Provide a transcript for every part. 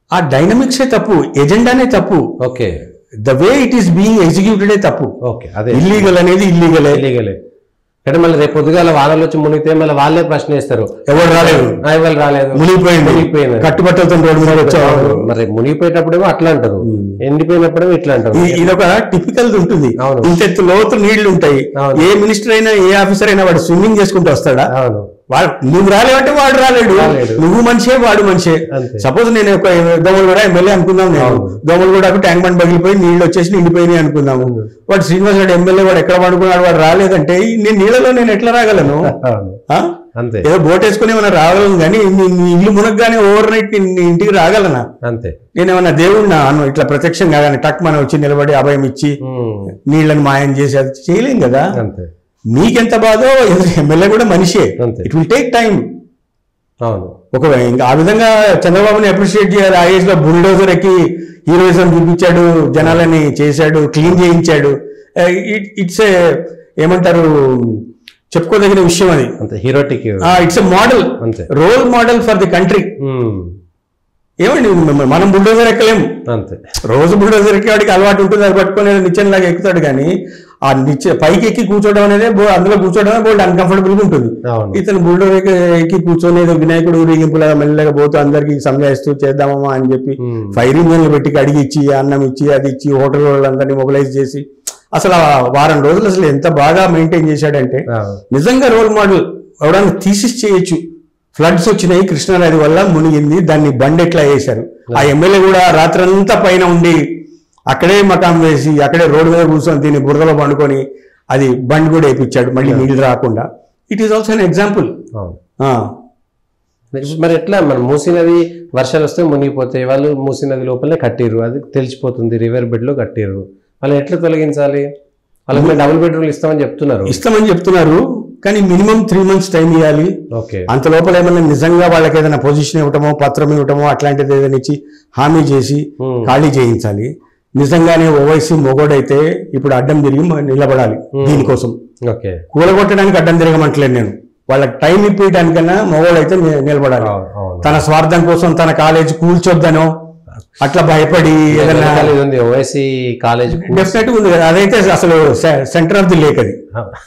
ఆ డైనమిక్సే తప్పు ఎజెండానే తప్పు okay the way it is being ఎగ్జిక్యూటెడే తప్పు ఓకే అదే ఇల్లీగల్ అనేది ఇల్లీగలే ఇల్లీగలే అంటే మళ్ళీ రేపు పొద్దుగాల వానలు వచ్చి మునిగితే మళ్ళీ వాళ్ళే ప్రశ్న వేస్తారు ఎవరు రాలేదు ఆ, ఇవాళ రాలేదు మునిగిపోయింది మునిగిపోయింది కట్టుబట్టలతో రోడ్డు మీద వచ్చావు మరి మునిగిపోయేటప్పుడేమో అట్లా అంటారు ఎండిపోయినప్పుడేమో ఇట్లా అంటారు ఈ- ఇదొక టిపికల్ ఉంటుంది అవును. ఇంత లోతు నీళ్లు ఉంటాయి అవును. ఏ మినిస్టర్ అయినా ఏ ఆఫీసర్ అయినా వాడు స్విమ్మింగ్ చేసుకుంటూ వస్తాడా అవును వాడు నువ్వు రాలేవంటే వాడు రాలేడు రాలేడు. నువ్వు మనిషే వాడు మనిషే అంతే. సపోజ్ నేను ఒక దోమలు కూడా ఎమ్మెల్యే అనుకుందాం నేను అవును. దోమలు కూడా ట్యాంక్ బండ్ పగిలిపోయి నీళ్ళు వచ్చేసి నిండిపోయినాయి అనుకుందాము వాడు శ్రీనివాస్ రెడ్డి ఎమ్మెల్యే వాడు ఎక్కడ పడుకున్నాడు వాడు రాలేదంటే నేను నీళ్ళలో నేను ఎట్లా రాగలను అవును ఆ? అంతే ఏదో బోట్ వేసుకుని ఏమైనా రాగలను కానీ నీ- నీ ఇల్లు మునగ్గానే ఓవర్ నైట్ నీ ఇంటికి రాగలనా అంతే నేనేమన్నా దేవుడినా అను ఇట్లా ప్రత్యక్షం కాగానే టక్ మనం వచ్చి నిలబడి అభయం ఇచ్చి ఉమ్, నీళ్ళని మాయం చేసి అది చేయలేం కదా అంతే మీకెంత బాధో ఎమ్మెల్యే కూడా మనిషే అంతే. ఇట్ విల్ టేక్ టైం అవును ఒక ఇంకా ఆ విధంగా చంద్రబాబుని అప్రిషియేట్ చేయాలి ఆ ఏజ్ లో బుల్డోజర్ ఎక్కి హీరోయిజం చూపించాడు జనాలని చేశాడు క్లీన్ చేయించాడు ఇట్స్ ఏ ఏమంటారు చెప్పుకోదగిన విషయం అది అంతే హీరోటిక్ ఇట్స్ ఎ మోడల్ అంతే role model for the country um, ఏమండి మ- మనం బుల్డోజర్ ఎక్కలేం అంతే రోజు బుల్డోజర్ ఎక్కేవాడికి అలవాటు ఉంటుంది అది పట్టుకొని నిచ్చెన లాగా ఎక్కుతాడు కానీ ఆ నిచ్చె పైకి ఎక్కి కూర్చోవడం అనేది బో- అందులో కూర్చోవడమే బోల్డ్ అన్కంఫర్టబుల్ గా ఉంటుంది అవును ఇతను బుల్డోజర్ ఎక్కి ఎక్కి కూర్చొని ఏదో వినాయకుడు ఊరేగింపులాగా మెల్లగా పోతూ అందరికి సంజాయిస్తూ చేద్దామమ్మా అని చెప్పి ఉమ్, ఫైర్ ఇంజన్లు పెట్టి కడిగి ఇచ్చి అన్నం ఇచ్చి అది ఇచ్చి హోటల్ వాళ్ళందరినీ మొబిలైజ్ చేసి అసలు ఆ వారం రోజులు అసలు ఎంత బాగా మెయింటైన్ చేశాడంటే అవును నిజంగా రోల్ మోడల్ అవడానికి థీసిస్ చేయొచ్చు ఫ్లడ్స్ వచ్చినాయి కృష్ణానది వల్ల మునిగింది దాన్ని బండ్ ఎట్లా వేశారు ఆ ఎమ్మెల్యే కూడా రాత్రంతా పైన ఉండి అక్కడే మకాం వేసి అక్కడే రోడ్డు మీద కూర్చొని దీన్ని బురదలో పండుకొని అది బండ్ కూడా వేయించాడు మళ్ళీ నీళ్ళు రాకుండా it is also an example అవును మరి ఎట్లా మన మూసీ నది వర్షాలు వస్తే మునిగిపోతాయి వాళ్ళు మూసీ నది లోపలనే కట్టిర్రు అది తెలిసిపోతుంది రివర్ బెడ్ లో కట్టిర్రు వాళ్ళు ఎట్లా తొలగించాలి వాళ్ళకి మేము డబుల్ బెడ్రూమ్ ఇస్తామని చెప్తున్నారు ఇస్తామని చెప్తున్నారు కానీ మినిమం త్రీ మంత్స్ టైం ఇవ్వాలి ఓకే అంత లోపల ఏమైనా నిజంగా వాళ్ళకి ఏదైనా పొజిషన్ ఇవ్వటమో పత్రం ఇవ్వటమో అట్లాంటిది ఏదైనా ఇచ్చి హామీ చేసి Hmm. ఖాళీ చేయించాలి నిజంగానే ఓవైసీ మొగోడైతే ఇప్పుడు అడ్డం తిరిగి మ- నిలబడాలి దీనికోసం ఓకే కూలగొట్టడానికి అడ్డం తిరగమంటలేదు నేను వాళ్ళకి టైం ఇప్పించడానికన్నా మొగోడైతే ని- నిలబడాలి అవును, అవును తన స్వార్థం కోసం తన కాలేజ్ కూల్చొద్దనో అట్లా భయపడి ఏదైనా వెనకాల ఇది ఉంది ఓవైసీ కాలేజ్ డెఫినెట్ ఉంది కదా అదైతే అసలు సెంటర్ ఆఫ్ ది లేక్ అది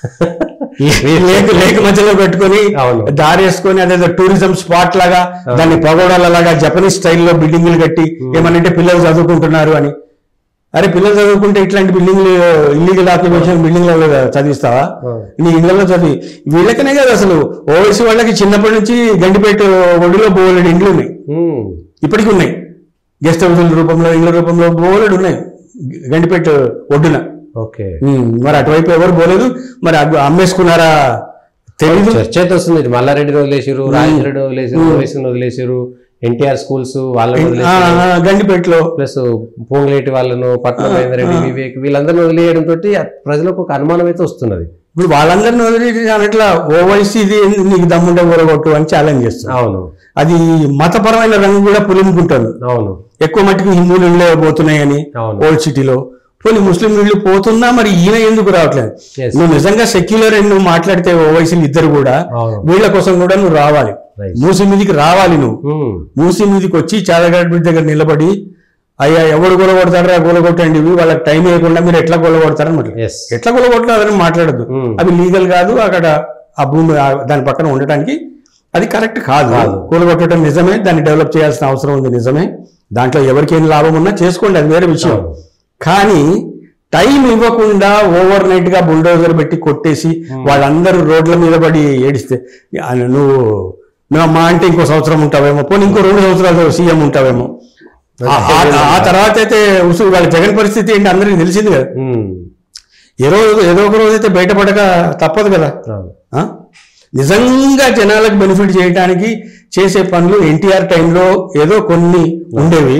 లేక్ లేక్ మధ్యలో పెట్టుకొని అవును. దారి వేసుకొని అదేదో టూరిజం స్పాట్ లాగా దాన్ని పగోడాల లాగా జపనీస్ స్టైల్లో బిల్డింగ్లు కట్టి ఏమనంటే పిల్లలు చదువుకుంటున్నారు అని అరే పిల్లలు చదువుకుంటే ఇట్లాంటి బిల్డింగ్లు ఇల్లీగల్ ఆక్యుపేషన్ బిల్డింగ్లలో చదివిస్తావా నీ ఇళ్లలో చదివి వీళ్ళకనే కదా అసలు ఓవైసీ వాళ్ళకి చిన్నప్పటి నుంచి గండిపేట ఒడిలో బోలెడు ఇండ్లు ఉన్నాయి ఇప్పటికీ ఉన్నాయి గెస్ట్ హౌస్ రూపంలో ఇళ్ళ రూపంలో బోలెడు ఉన్నాయి గండిపేట ఒడ్డున ఓకే ఉమ్, మరి అటువైపు ఎవరు పోలేదు మరి అగ్గు- అమ్మేసుకున్నారా తెలీదు చర్చ అయితే వస్తుంది ఇటు మల్లారెడ్డిని వదిలేసారు రాజేశ్వరెడ్డి వదిలేసారు ఓవైసీని వదిలేసారు ఎన్టీఆర్ స్కూల్స్ వాళ్ళని ఆ, వదిలేసారు ఆ, గండిపేటలో ప్లస్ పొంగులేటి వాళ్ళను పట్నం మహేందర్ రెడ్డి వివేక్ వీళ్ళందరినీ వదిలేయడం తోటి ఆ ప్రజలకు ఒక అనుమానం అయితే వస్తున్నది ఇప్పుడు వాళ్ళందరినీ వదిలేసి అన్నట్ల ఓవైసీ ఇది ఏంది నీకు దమ్ముంటే ఊరగొట్టు అని ఛాలెంజ్ చేస్తుంది అవును అది మతపరమైన రంగు కూడా పులిముకుంటుంది అవును ఎక్కువ మట్టుకు హిందువులు ఇళ్ళే పోతున్నాయని అవును ఓల్డ్ సిటీలో పోనీ ముస్లిం ఇళ్ళు పోతున్నా మరి ఈయన ఎందుకు రావట్లేదు Yes. నువ్వు నిజంగా సెక్యులర్ అని నువ్వు మాట్లాడితే ఓవైసీలు ఇద్దరు కూడా అవును వీళ్ళ కోసం కూడా నువ్వు రావాలి Right. మూసి మీదికి రావాలి నువ్వు ఉమ్, మూసి మీదకి వచ్చి చాదగడ్డ బ్రిడ్జ్ దగ్గర నిలబడి అయ్యా ఎవడు గొలగొడతారా గొలగొట్టండి ఇవి వాళ్ళకి టైం ఇవ్వకుండా మీరు ఎట్లా గొలగొడతారని మాట్లాడు yes ఎట్లా గొలగొట్టాలని మాట్లాడద్దు ఉమ్, అవి లీగల్ కాదు అక్కడ ఆ భూమి ఆ- దాని పక్కన ఉండటానికి అది కరెక్ట్ కాదు కాదు. కూలగొట్టడం నిజమే దాన్ని డెవలప్ చేయాల్సిన అవసరం ఉంది నిజమే దాంట్లో ఎవరికి ఏం లాభం ఉన్నా చేసుకోండి అది వేరే విషయం అవును. కానీ టైం ఇవ్వకుండా ఓవర్ నైట్ గా బుల్డోజర్ పెట్టి కొట్టేసి వాళ్ళందరూ రోడ్ల మీద పడి ఏడిస్తే ఆ, నువ్వు నువ్వు మా అంటే ఇంకో సంవత్సరం ఉంటావేమో పోనీ ఇంకో రెండు సంవత్సరాలు సీఎం ఉంటావేమో ఆ- ఆ- ఆ తర్వాత అయితే ఉసు వాళ్ళ జగన్ పరిస్థితి ఏంటి అందరికీ తెలిసింది కదా ఉమ్, ఏదో ఏదో ఒక రోజు అయితే బయటపడక తప్పదు కదా అవును ఆ? నిజంగా జనాలకు బెనిఫిట్ చేయడానికి చేసే పనులు ఎన్టీఆర్ టైంలో ఏదో కొన్ని ఉండేవి